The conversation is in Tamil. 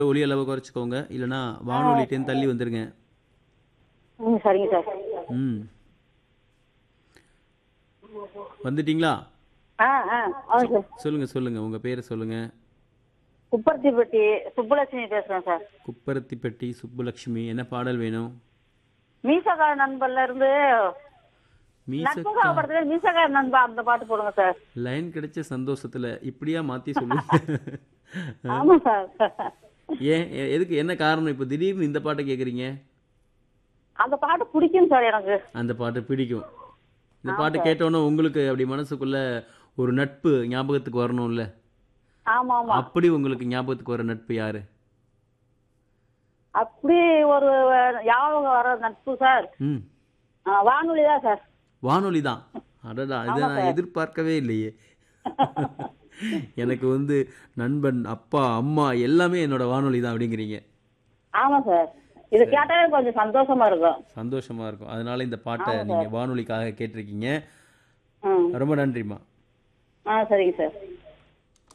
ஒலி அளவை குறைச்சிக்கோங்க இல்லைன்னா வானொலிட்டேன்னு தள்ளி வந்துருங்க ம் சரிங்க சார் ம் வந்துட்டீங்களா ஆ ஆ ஆமாம் சார் சொல்லுங்க சொல்லுங்க உங்க பேரை சொல்லுங்க குப்பர்த்திப்பட்டி சுப்புலட்சுமி பேசுகிறேன் சார் குப்பரத்திப்பட்டி சுப்புலட்சுமி என்ன பாடல் வேணும் மீசக்கார நண்பர்ல இருந்து மீச நட்புகா படத்துல மீசக்கார நண்பா அந்த பாட்டு போடுங்க சார் லைன் கிடைச்ச சந்தோஷத்துல இப்படியா மாத்தி சொல்லுங்க ஆமா சார் ஏன் எ- எதுக்கு என்ன காரணம் இப்போ திடீர்னு இந்த பாட்டை கேக்குறீங்க அந்த பாட்டு பிடிக்கும் சார் எனக்கு அந்த பாட்டு பிடிக்கும் இந்த பாட்டு கேட்டோன்னே உங்களுக்கு அப்படி மனசுக்குள்ள ஒரு நட்பு ஞாபகத்துக்கு வரணும்ல ஆமா ஆமா அப்படி உங்களுக்கு ஞாபகத்துக்கு வர நட்பு யாரு அப்படி ஒரு ஞாபகம் வர நட்பு சார் ம் வானொலி தான் சார் வானொலி தான் அடடா இதை நான் எதிர்பார்க்கவே இல்லையே எனக்கு வந்து நண்பன் அப்பா அம்மா எல்லாமே என்னோட வானொலி தான் அப்படிங்கிறீங்க ஆமா சார் இது கேட்டாலே கொஞ்சம் சந்தோஷமா இருக்கும் சந்தோஷமா இருக்கும் அதனால இந்த பாட்டை நீங்க வானொலிக்காக கேட்டிருக்கீங்க ம் ரொம்ப நன்றிம்மா ஆ சரிங்க சார்